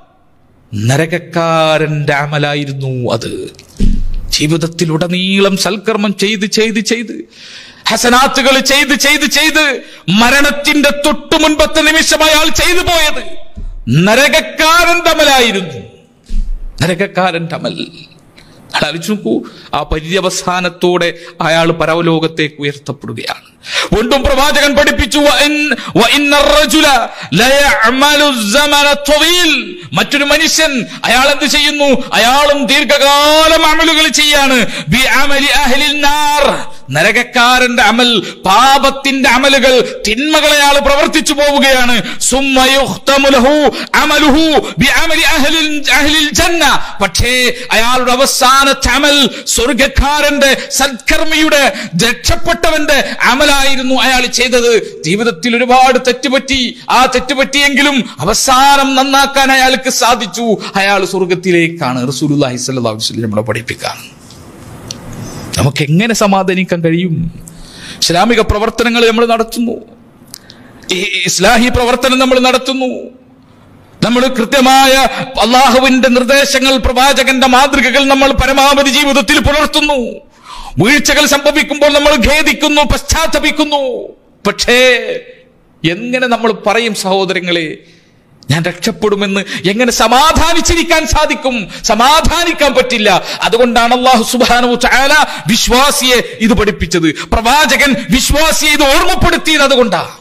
നരകക്കാരന്റെ അമലായിരുന്നു അത് ജീവിതത്തിലുടനീളം സൽക്കർമ്മം ചെയ്ത് ചെയ്ത് ചെയ്ത് ഹസനാത്തുകൾ ചെയ്ത് ചെയ്ത് ചെയ്ത് മരണത്തിന്റെ തൊട്ടു മുൻപത്തെ നിമിഷം അയാൾ ചെയ്തു പോയത് നരകക്കാരന്റെ അമലായിരുന്നു നരകക്കാരന്റെ അമൽ ആലോചിച്ച് നോക്കൂ ആ പര്യവസാനത്തോടെ അയാൾ പരവലോകത്തേക്ക് ഉയർത്തപ്പെടുകയാണ് വീണ്ടും പ്രവാചകൻ പഠിപ്പിച്ചു "വഇൻ- വഇന്ന الرجل ലയഅമലു الزمن الطويل." മറ്റൊരു മനുഷ്യൻ അയാൾ എന്ത് ചെയ്യുന്നു അയാളും ദീർഘകാലം അമലുകൾ ചെയ്യാണ് ബി അമലി അഹ്ലിൻ നാർ നരകക്കാരന്റെ അമൽ പാപത്തിന്റെ അമലുകൾ തിന്മകൾ അയാൾ പ്രവർത്തിച്ചു പോവുകയാണ് സുമ്മ യുഖ്തമു ലഹു അമലുഹു ബിഅമലി അഹ്ലിൽ അഹ്ലിൽ ജന്ന പക്ഷേ അയാളുടെ അവസാനത്തെ അമൽ സ്വർഗക്കാരന്റെ സൽക്കർമ്മിയുടെ രക്ഷപ്പെട്ടവന്റെ അമലായിരുന്നു അയാൾ ചെയ്തത് ജീവിതത്തിൽ ഒരുപാട് തെറ്റുപറ്റി ആ തെറ്റുപറ്റിയെങ്കിലും അവസാനം നന്നാക്കാൻ അയാൾക്ക് സാധിച്ചു അയാൾ സ്വർഗത്തിലേക്കാണ് റസൂലുള്ളാഹി സ്വല്ലല്ലാഹു അലൈഹി വസല്ലം നമ്മളെ പഠിപ്പിക്കാൻ നമുക്ക് എങ്ങനെ സമാധാനിക്കാൻ കഴിയും ഇസ്ലാമിക പ്രവർത്തനങ്ങൾ നമ്മൾ നടത്തുന്നു ഈ ഇസ്ലാഹി പ്രവർത്തനം നമ്മൾ നടത്തുന്നു നമ്മൾ കൃത്യമായ അള്ളാഹുവിന്റെ നിർദ്ദേശങ്ങൾ പ്രവാചകന്റെ മാതൃകകൾ നമ്മൾ പരമാവധി ജീവിതത്തിൽ പുലർത്തുന്നു വീഴ്ചകൾ സംഭവിക്കുമ്പോൾ നമ്മൾ ഖേദിക്കുന്നു പശ്ചാത്തപിക്കുന്നു പക്ഷേ എങ്ങനെ നമ്മൾ പറയും സഹോദരങ്ങളെ ഞാൻ രക്ഷപ്പെടുമെന്ന് എങ്ങനെ സമാധാനിച്ചിരിക്കാൻ സാധിക്കും സമാധാനിക്കാൻ പറ്റില്ല അതുകൊണ്ടാണ് അള്ളാഹു സുബാനു ചാല വിശ്വാസിയെ ഇത് പഠിപ്പിച്ചത് പ്രവാചകൻ വിശ്വാസിയെ ഇത് ഓർമ്മപ്പെടുത്തിയത് അതുകൊണ്ടാ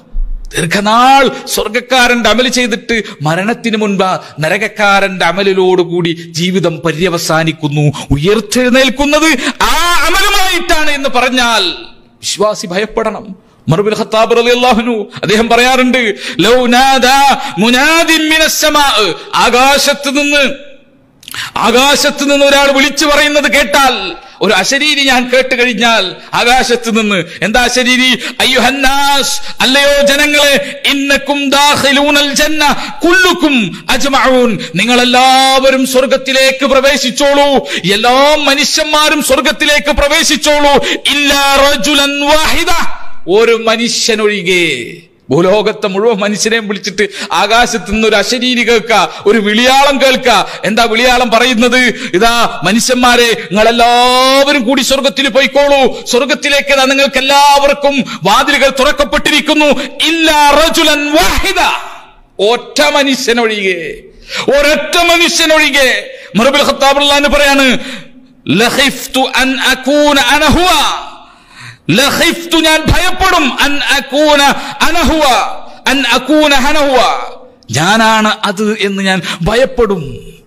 ദീർഘനാൾ സ്വർഗക്കാരന്റെ അമല് ചെയ്തിട്ട് മരണത്തിന് മുൻപ് ആ നരകക്കാരന്റെ അമലിലോടുകൂടി ജീവിതം പര്യവസാനിക്കുന്നു ഉയർത്തെഴുന്നേൽക്കുന്നത് ആ അമലുമായിട്ടാണ് എന്ന് പറഞ്ഞാൽ വിശ്വാസി ഭയപ്പെടണം മറുബിൽ ഖത്താബ് റളിയല്ലാഹു അദ്ദേഹം പറയാറുണ്ട് ലൗ നാദാ മുനാദിൻ മിനസ് സമാ ആകാശത്ത് നിന്ന് ആകാശത്ത് നിന്ന് ഒരാൾ വിളിച്ചു പറയുന്നത് കേട്ടാൽ ഒരു അശരീരി ഞാൻ കേട്ട് കഴിഞ്ഞാൽ ആകാശത്ത് നിന്ന് എന്താ അശരീരി അയ്യുഹന്നാസ് അല്ലയോ ജനങ്ങളെ ഇന്നക്കും ദാഖിലൂനൽ ജന്ന കുല്ലുക്കും അജ്മഊൻ നിങ്ങൾ എല്ലാവരും സ്വർഗത്തിലേക്ക് പ്രവേശിച്ചോളൂ എല്ലാ മനുഷ്യന്മാരും സ്വർഗത്തിലേക്ക് പ്രവേശിച്ചോളൂ ഇല്ലാ റജുലൻ വാഹിദ ഒരു മനുഷ്യനൊഴികെ ഭൂലോകത്തെ മുഴുവൻ മനുഷ്യനെയും വിളിച്ചിട്ട് ആകാശത്ത് നിന്ന് ഒരു അശരീരി കേൾക്ക ഒരു വിളിയാളം കേൾക്ക എന്താ വിളിയാളം പറയുന്നത് ഇതാ മനുഷ്യന്മാരെ നിങ്ങളെല്ലാവരും കൂടി സ്വർഗത്തിൽ പോയിക്കോളൂ സ്വർഗത്തിലേക്ക് ഇതാ നിങ്ങൾക്ക് എല്ലാവർക്കും വാതിലുകൾ തുറക്കപ്പെട്ടിരിക്കുന്നു ഇല്ലാ റജുലൻ വാഹിദ ഒറ്റ മനുഷ്യനൊഴികെ ഒരൊറ്റ മനുഷ്യനൊഴികെ മറുബിൽ ഖത്താബുള്ളാന്ന് പറയാണ് ലഖിഫ്തു അൻ അകൂന അനഹുവ ലഖിഫ്തു ഞാൻ ഭയപ്പെടും അൻ അകൂന അനഹുവ അൻ അകൂന ഹനഹുവ ഞാനാണ് അത് എന്ന് ഞാൻ ഭയപ്പെടും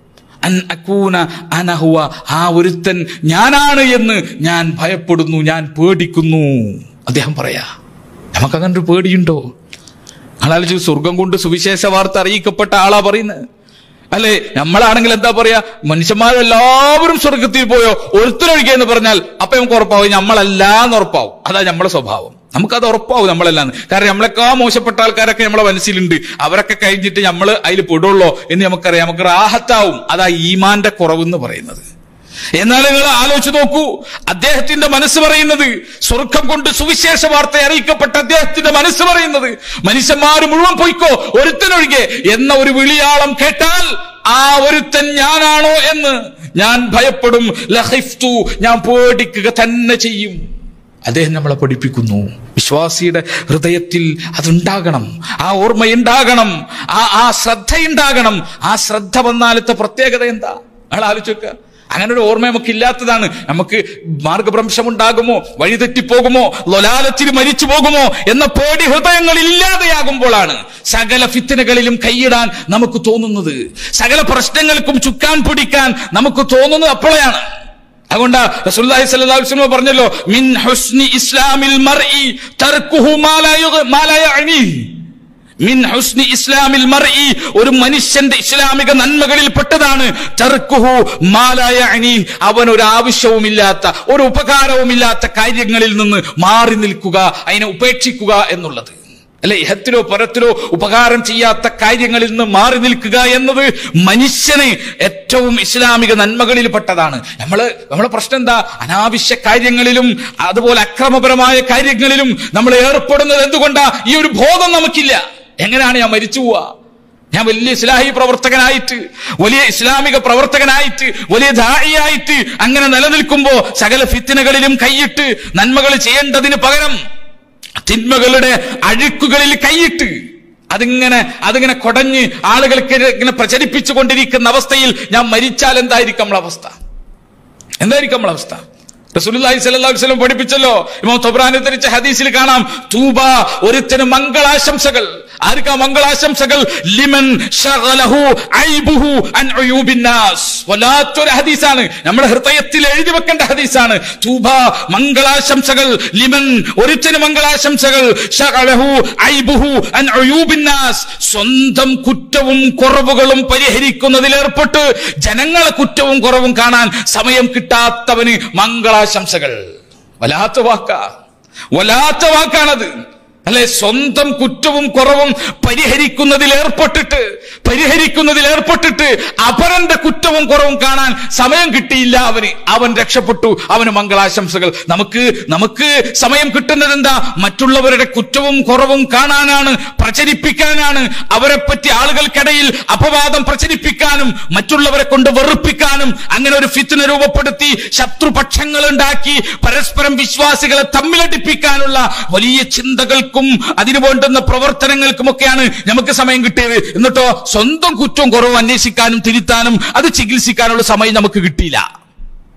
അൻ അക്കൂന അനഹുവ ആ ഒരുത്തൻ ഞാനാണ് എന്ന് ഞാൻ ഭയപ്പെടുന്നു ഞാൻ പേടിക്കുന്നു അദ്ദേഹം പറയാ നമുക്കങ്ങനെ ഒരു പേടിയുണ്ടോ ആളാലോചിച്ച് സ്വർഗം കൊണ്ട് സുവിശേഷ വാർത്ത അറിയിക്കപ്പെട്ട ആളാ പറയുന്നത് അല്ലെ നമ്മളാണെങ്കിൽ എന്താ പറയാ മനുഷ്യന്മാരെല്ലാവരും സ്വർഗത്തിൽ പോയോ ഒരുത്തരൊഴിക്കുക എന്ന് പറഞ്ഞാൽ അപ്പൊ നമുക്ക് ഉറപ്പാവും നമ്മളല്ലാന്ന് ഉറപ്പാവും അതാ നമ്മളെ സ്വഭാവം നമുക്കത് ഉറപ്പാവും നമ്മളല്ലാന്ന് കാരണം നമ്മളെക്കാ മോശപ്പെട്ട ആൾക്കാരൊക്കെ നമ്മളെ മനസ്സിലുണ്ട് അവരൊക്കെ കഴിഞ്ഞിട്ട് നമ്മൾ അതിൽ പെടുള്ളോ എന്ന് നമുക്കറിയാം നമുക്ക് റാഹത്താവും അതാ ഈമാന്റെ കുറവെന്ന് പറയുന്നത് എന്നാൽ നിങ്ങൾ ആലോചിച്ച് നോക്കൂ അദ്ദേഹത്തിന്റെ മനസ്സ് പറയുന്നത് സ്വർഗം കൊണ്ട് സുവിശേഷ വാർത്ത അറിയിക്കപ്പെട്ട അദ്ദേഹത്തിന്റെ മനസ്സ് പറയുന്നത് മനുഷ്യന്മാർ മുഴുവൻ പോയിക്കോ ഒരുത്തനൊഴികെ എന്ന ഒരു വിളിയാളം കേട്ടാൽ ആ ഒരുത്തൻ ഞാനാണോ എന്ന് ഞാൻ ഭയപ്പെടും ലഹിഫ്തു ഞാൻ പേടിക്കുക തന്നെ ചെയ്യും അദ്ദേഹം നമ്മളെ പഠിപ്പിക്കുന്നു വിശ്വാസിയുടെ ഹൃദയത്തിൽ അതുണ്ടാകണം ആ ഓർമ്മയുണ്ടാകണം ആ ആ ശ്രദ്ധയുണ്ടാകണം ആ ശ്രദ്ധ വന്നാലത്തെ പ്രത്യേകത എന്താ അയാൾ ആലോചിക്കുക അങ്ങനെ ഒരു ഓർമ്മ നമുക്ക് ഇല്ലാത്തതാണ് നമുക്ക് മാർഗഭ്രംശം ഉണ്ടാകുമോ വഴിതെറ്റിപ്പോകുമോ ലൊലാലത്തിൽ മരിച്ചു പോകുമോ എന്ന പേടി ഹൃദയങ്ങൾ ഇല്ലാതെയാകുമ്പോഴാണ് സകല ഫിത്തനകളിലും കൈയിടാൻ നമുക്ക് തോന്നുന്നത് സകല പ്രശ്നങ്ങൾക്കും ചുക്കാൻ പിടിക്കാൻ നമുക്ക് തോന്നുന്നത് അപ്പോഴാണ് അതുകൊണ്ട് റസൂലുള്ളാഹി സ്വല്ലല്ലാഹു അലൈഹി വസല്ലം പറഞ്ഞല്ലോ മിൻ ഹുസ്നി ഇസ്ലാമിൽ മർഇ തർക്കുഹു മാ ലാ യുഗ- മാ ലാ യഅ്നീഹി മിൻ ഹുസ്നി ഇസ്ലാമിൽ മർഇ ഒരു മനുഷ്യന്റെ ഇസ്ലാമിക നന്മകളിൽ പെട്ടതാണ് തർക്കുഹു മാ ലാ യഅ്നീ അവൻ ഒരു ആവശ്യവുമില്ലാത്ത ഒരു ഉപകാരവുമില്ലാത്ത കാര്യങ്ങളിൽ നിന്ന് മാറി നിൽക്കുക അതിനെ ഉപേക്ഷിക്കുക എന്നുള്ളത് അല്ലെ ഇഹത്തിലോ പരത്തിലോ ഉപകാരം ചെയ്യാത്ത കാര്യങ്ങളിൽ നിന്ന് മാറി നിൽക്കുക എന്നത് മനുഷ്യന് ഏറ്റവും ഇസ്ലാമിക നന്മകളിൽ പെട്ടതാണ് നമ്മള് നമ്മളെ പ്രശ്നം എന്താ അനാവശ്യ കാര്യങ്ങളിലും അതുപോലെ അക്രമപരമായ കാര്യങ്ങളിലും നമ്മൾ ഏർപ്പെടുന്നത് എന്തുകൊണ്ടാ ഈ ഒരു ബോധം നമുക്കില്ല എങ്ങനെയാണ് ഞാൻ മരിച്ചു പോവാ ഞാൻ വലിയ ഇസ്ലാഹി പ്രവർത്തകനായിട്ട് വലിയ ഇസ്ലാമിക പ്രവർത്തകനായിട്ട് വലിയ ദായിയായിട്ട് അങ്ങനെ നിലനിൽക്കുമ്പോ സകല ഫിത്തിനകളിലും കൈയിട്ട് നന്മകൾ ചെയ്യേണ്ടതിന് പകരം തിന്മകളുടെ അഴുക്കുകളിൽ കൈയിട്ട് അതിങ്ങനെ അതിങ്ങനെ കൊടഞ്ഞ് ആളുകൾക്ക് ഇങ്ങനെ പ്രചരിപ്പിച്ചു കൊണ്ടിരിക്കുന്ന അവസ്ഥയിൽ ഞാൻ മരിച്ചാൽ എന്തായിരിക്കും നമ്മളെ അവസ്ഥ എന്തായിരിക്കും നമ്മളെ അവസ്ഥ റസൂലുള്ളാഹി സ്വല്ലല്ലാഹു അലൈഹി വസല്ലം പഠിപ്പിച്ചല്ലോ ഇമാം തൊബ്രാനി ധരിച്ച ഹദീസിൽ കാണാം തൂബ ഒരുത്തന് മംഗളാശംസകൾ ആർക്കാ മംഗളാശംസകൾ ലിമൻ ശഗലഹു ഐബുഹു അൻ ഉയൂബിന്നാസ് വല്ലാത്തൊരു ഹദീസാണ് നമ്മുടെ ഹൃദയത്തിൽ എഴുതി വെക്കേണ്ട ഹദീസാണ് തൂബ മംഗളാശംസകൾ ലിമൻ ഒരുത്തന് മംഗളാശംസകൾ ശഗലഹു ഐബുഹു അൻ ഉയൂബിന്നാസ് സ്വന്തം കുറ്റവും കുറവുകളും പരിഹരിക്കുന്നതിൽ ഏർപ്പെട്ട് ജനങ്ങളെ കുറ്റവും കുറവും കാണാൻ സമയം കിട്ടാത്തവന് മംഗളാശംസകൾ വല്ലാത്ത വാക്കാ വല്ലാത്ത വാക്കാണത് അല്ലെ സ്വന്തം കുറ്റവും കുറവും പരിഹരിക്കുന്നതിൽ ഏർപ്പെട്ടിട്ട് പരിഹരിക്കുന്നതിൽ ഏർപ്പെട്ടിട്ട് അപരന്റെ കുറ്റവും കുറവും കാണാൻ സമയം കിട്ടിയില്ല അവന് അവൻ രക്ഷപ്പെട്ടു അവന് മംഗളാശംസകൾ നമുക്ക് നമുക്ക് സമയം കിട്ടുന്നത് എന്താ മറ്റുള്ളവരുടെ കുറ്റവും കുറവും കാണാനാണ് പ്രചരിപ്പിക്കാനാണ് അവരെ പറ്റി ആളുകൾക്കിടയിൽ അപവാദം പ്രചരിപ്പിക്കാനും മറ്റുള്ളവരെ കൊണ്ട് വെറുപ്പിക്കാനും അങ്ങനെ ഒരു ഫിത്തിന രൂപപ്പെടുത്തി ശത്രുപക്ഷങ്ങൾ ഉണ്ടാക്കി പരസ്പരം വിശ്വാസികളെ തമ്മിലടിപ്പിക്കാനുള്ള വലിയ ചിന്തകൾക്കും അതിനു വേണ്ടുന്ന പ്രവർത്തനങ്ങൾക്കുമൊക്കെയാണ് നമുക്ക് സമയം കിട്ടിയത് എന്നിട്ടോ സ്വന്തം കുറ്റവും കുറവും അന്വേഷിക്കാനും തിരുത്താനും അത് ചികിത്സിക്കാനുള്ള സമയം നമുക്ക് കിട്ടിയില്ല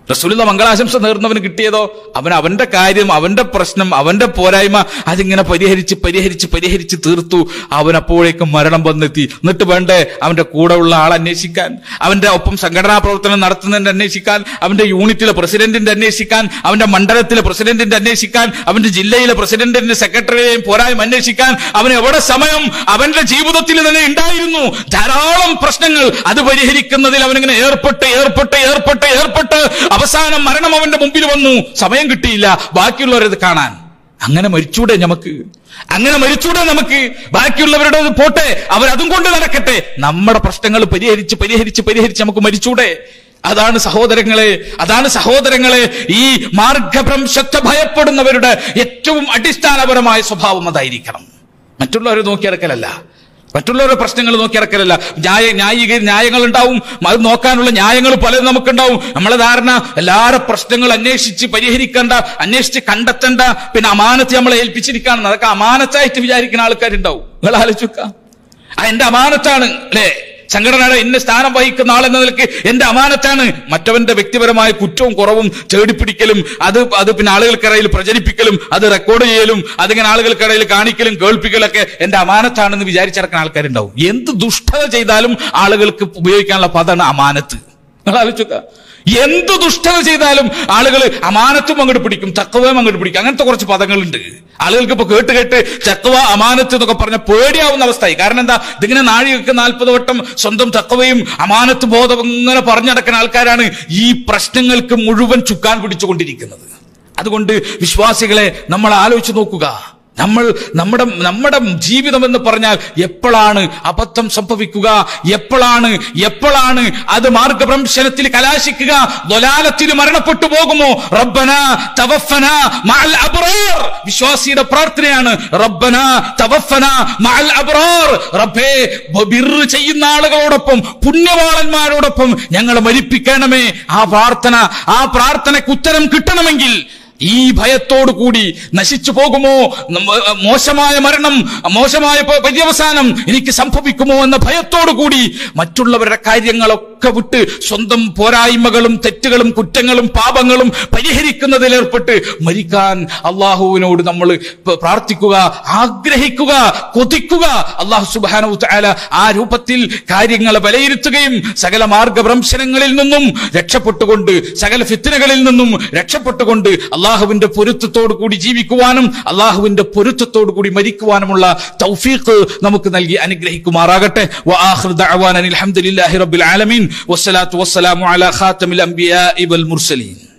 റസൂലുള്ള മംഗളാശംസ നേർന്നവന് കിട്ടിയതോ അവൻ അവന്റെ കാര്യം അവന്റെ പ്രശ്നം അവന്റെ പോരായ്മ അതിങ്ങനെ പരിഹരിച്ച് പരിഹരിച്ച് പരിഹരിച്ച് തീർത്തു അവൻ അപ്പോഴേക്കും മരണം വന്നെത്തി എന്നിട്ട് വേണ്ടേ അവന്റെ കൂടെ ഉള്ള ആൾ അന്വേഷിക്കാൻ അവന്റെ ഒപ്പം സംഘടനാ പ്രവർത്തനം നടത്തുന്നതിന്റെ അന്വേഷിക്കാൻ അവന്റെ യൂണിറ്റിലെ പ്രസിഡന്റിന്റെ അന്വേഷിക്കാൻ അവന്റെ മണ്ഡലത്തിലെ പ്രസിഡന്റിന്റെ അന്വേഷിക്കാൻ അവന്റെ ജില്ലയിലെ പ്രസിഡന്റിന്റെ സെക്രട്ടറിയെയും പോരായ്മ അന്വേഷിക്കാൻ അവന് എവിടെ സമയം അവന്റെ ജീവിതത്തിൽ തന്നെ ഉണ്ടായിരുന്നു ധാരാളം പ്രശ്നങ്ങൾ അത് പരിഹരിക്കുന്നതിൽ അവനിങ്ങനെ ഏർപ്പെട്ട് ഏർപ്പെട്ട് ഏർപ്പെട്ട് ഏർപ്പെട്ട് അവസാനം മരണം അവന്റെ മുമ്പിൽ വന്നു സമയം കിട്ടിയില്ല ബാക്കിയുള്ളവരത് കാണാൻ അങ്ങനെ മരിച്ചൂടെ നമുക്ക് അങ്ങനെ മരിച്ചൂടെ നമുക്ക് ബാക്കിയുള്ളവരുടെ അത് പോട്ടെ അവരതും കൊണ്ട് നടക്കട്ടെ നമ്മുടെ പ്രശ്നങ്ങൾ പരിഹരിച്ച് പരിഹരിച്ച് പരിഹരിച്ച് നമുക്ക് മരിച്ചൂടെ അതാണ് സഹോദരങ്ങളെ അതാണ് സഹോദരങ്ങളെ ഈ മാർഗഭ്രംശത്തെ ഭയപ്പെടുന്നവരുടെ ഏറ്റവും അടിസ്ഥാനപരമായ സ്വഭാവം അതായിരിക്കണം മറ്റുള്ളവരെ നോക്കിയെടുക്കലല്ല മറ്റുള്ളവരുടെ പ്രശ്നങ്ങൾ നോക്കിയിറക്കലല്ല ന്യായ ന്യായിക ന്യായങ്ങൾ ഉണ്ടാവും അത് നോക്കാനുള്ള ന്യായങ്ങൾ പലതും നമുക്കുണ്ടാവും നമ്മളെ ധാരണ എല്ലാവരുടെ പ്രശ്നങ്ങൾ അന്വേഷിച്ച് പരിഹരിക്കേണ്ട അന്വേഷിച്ച് കണ്ടെത്തേണ്ട പിന്നെ അമാനത്ത് നമ്മളെ ഏൽപ്പിച്ചിരിക്കുകയാണ് അതൊക്കെ അമാനത്തായിട്ട് വിചാരിക്കുന്ന ആൾക്കാരുണ്ടാവും നിങ്ങൾ ആലോചിക്ക ആ എന്റെ അമാനത്താണ് അല്ലേ സംഘടനയുടെ ഇന്ന സ്ഥാനം വഹിക്കുന്ന ആൾ എന്ന നിലയ്ക്ക് എന്റെ അമാനത്താണ് മറ്റവന്റെ വ്യക്തിപരമായ കുറ്റവും കുറവും തേടിപ്പിടിക്കലും അത് അത് പിന്നെ ആളുകൾക്കിടയിൽ പ്രചരിപ്പിക്കലും അത് റെക്കോർഡ് ചെയ്യലും അതിങ്ങനെ ആളുകൾക്കിടയിൽ കാണിക്കലും കേൾപ്പിക്കലൊക്കെ എന്റെ അമാനത്താണെന്ന് വിചാരിച്ചിറക്കുന്ന ആൾക്കാരുണ്ടാവും എന്ത് ദുഷ്ടത ചെയ്താലും ആളുകൾക്ക് ഉപയോഗിക്കാനുള്ള പദമാണ് അമാനത്ത് നിങ്ങൾ ആലോചിക്കുക എന്ത് ദുഷ്ടത ചെയ്താലും ആളുകൾ അമാനത്തും അങ്ങോട്ട് പിടിക്കും തക്കവയും അങ്ങോട്ട് പിടിക്കും അങ്ങനത്തെ കുറച്ച് പദങ്ങളുണ്ട് ആളുകൾക്ക് ഇപ്പൊ കേട്ട് കേട്ട് ചക്കവ അമാനത്ത് എന്നൊക്കെ പറഞ്ഞ പേടിയാവുന്ന അവസ്ഥയായി കാരണം എന്താ ഇതിങ്ങനെ നാഴികക്ക് നാൽപ്പത് വട്ടം സ്വന്തം തക്കവയും അമാനത്ത് ബോധം ഇങ്ങനെ പറഞ്ഞു നടക്കുന്ന ആൾക്കാരാണ് ഈ പ്രശ്നങ്ങൾക്ക് മുഴുവൻ ചുക്കാൻ പിടിച്ചുകൊണ്ടിരിക്കുന്നത് അതുകൊണ്ട് വിശ്വാസികളെ നമ്മൾ ആലോചിച്ച് നോക്കുക നമ്മൾ നമ്മുടെ നമ്മുടെ ജീവിതം എന്ന് പറഞ്ഞാൽ എപ്പോഴാണ് അബദ്ധം സംഭവിക്കുക എപ്പോഴാണ് എപ്പോഴാണ് അത് മാർഗഭ്രംശനത്തിൽ കലാശിക്കുക ദൊലാലത്തിൽ മരണപ്പെട്ടു പോകുമോ റബ്ബന തവഫന മഅൽ അബ്റാർ വിശ്വാസിയുടെ പ്രാർത്ഥനയാണ് റബ്ബന തവഫന മഅൽ അബ്റാർ റബ്ബേ ബിർറ് ചെയ്യുന്ന ആളുകളോടൊപ്പം പുണ്യവാളന്മാരോടൊപ്പം ഞങ്ങളെ മരിപ്പിക്കണമേ ആ പ്രാർത്ഥന ആ പ്രാർത്ഥനയ്ക്ക് ഉത്തരം കിട്ടണമെങ്കിൽ ഈ ഭയത്തോടു കൂടി നശിച്ചു പോകുമോ നമ്മ- മോശമായ മരണം മോശമായ പ- പര്യവസാനം എനിക്ക് സംഭവിക്കുമോ എന്ന ഭയത്തോടു കൂടി മറ്റുള്ളവരുടെ കാര്യങ്ങളൊക്കെ വിട്ട് സ്വന്തം പോരായ്മകളും തെറ്റുകളും കുറ്റങ്ങളും പാപങ്ങളും പരിഹരിക്കുന്നതിലേർപ്പെട്ട് മരിക്കാൻ അള്ളാഹുവിനോട് നമ്മൾ പ- പ്രാർത്ഥിക്കുക ആഗ്രഹിക്കുക കൊതിക്കുക അള്ളാഹു സുബാനു തആല ആ രൂപത്തിൽ കാര്യങ്ങളെ വിലയിരുത്തുകയും സകല മാർഗഭ്രംശനങ്ങളിൽ നിന്നും രക്ഷപ്പെട്ടുകൊണ്ട് സകല ഫിത്തിനകളിൽ നിന്നും രക്ഷപ്പെട്ടുകൊണ്ട് അള്ളാഹുവിന്റെ പൊരുത്തത്തോടു കൂടി ജീവിക്കുവാനും അള്ളാഹുവിന്റെ പൊരുത്തത്തോടു കൂടി മരിക്കുവാനുമുള്ള തൗഫീഖ് നമുക്ക് നൽകി അനുഗ്രഹിക്കുമാറാകട്ടെ വആഖിറു ദഅവാന അനിൽ ഹംദുലില്ലാഹി റബ്ബിൽ ആലമീൻ വസ്സലാത്തു വസ്സലാമു അലാ ഖാതമിൽ അംബിയാഇ വൽ മുർസലീൻ